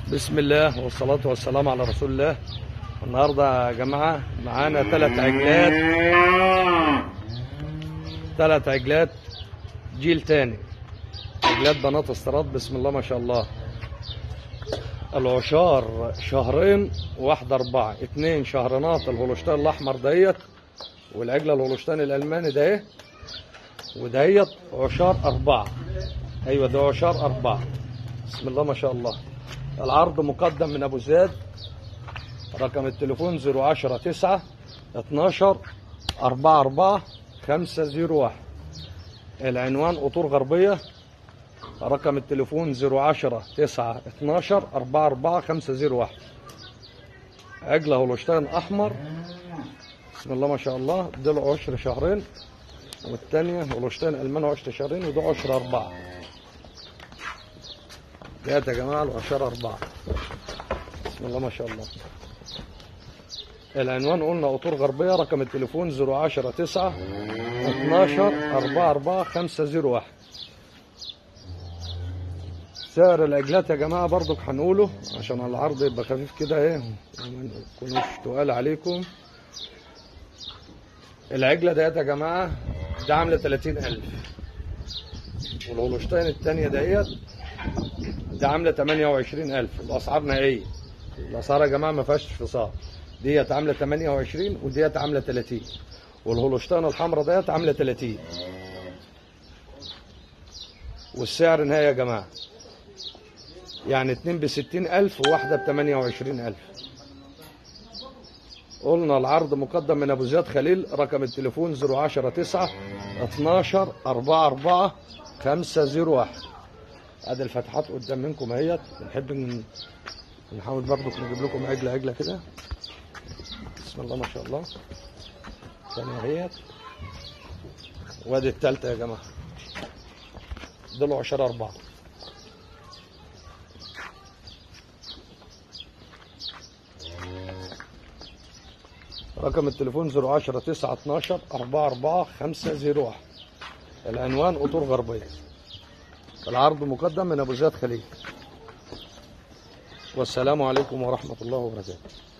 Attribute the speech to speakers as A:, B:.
A: بسم الله والصلاة والسلام على رسول الله النهاردة يا جماعة معانا ثلاث عجلات ثلاث عجلات جيل تاني عجلات بنات استراد بسم الله ما شاء الله العشار شهرين واحدة أربعة اتنين شهرنات الهولشتين الأحمر ديت والعجلة الهولشتين الألماني ده ايه ودهيت عشار أربعة أيوة ده عشار أربعة بسم الله ما شاء الله العرض مقدم من أبو زياد رقم التليفون 010 9 12 44 501 العنوان قطور غربية رقم التليفون 010 9 12 44 501 عجلة هولشتين أحمر بسم الله ما شاء الله ضلع عشر شهرين والثانية هولشتين ألمان عشر شهرين وده عشر أربعة جات يا جماعة العشر أربعة بسم الله ما شاء الله العنوان قلنا قطور غربية رقم التليفون 010 9 12 44 501 سعر العجلات يا جماعة برضك هنقوله عشان العرض يبقى خفيف كده ايه وما يكونوش تقال عليكم العجلة ديت يا جماعة ده عاملة 30000 والهولشتاين التانية ديت ده عاملة 28000 الأسعار نهائية الأسعار يا جماعة ما فيهاش فصال ديت عاملة 28 وديت عاملة 30 والهولشتاين الحمراء ديت عاملة 30 والسعر نهائي يا جماعة يعني اتنين بستين ألف وواحدة بتمانية وعشرين ألف قلنا العرض مقدم من أبو زياد خليل رقم التليفون زيرو عشرة تسعة اتناشر أربعة أربعة خمسة زيرو واحد ادي الفتحات قدام منكم اهيت بنحب ن- نحاول برضك نجيب لكم عجلة عجلة كده بسم الله ما شاء الله الثانية اهيت وادي التالتة يا جماعة دول عشرة أربعة رقم التليفون 010 9 12 44 501 العنوان قطور غربية العرض مقدم من أبو زياد خليل والسلام عليكم ورحمة الله وبركاته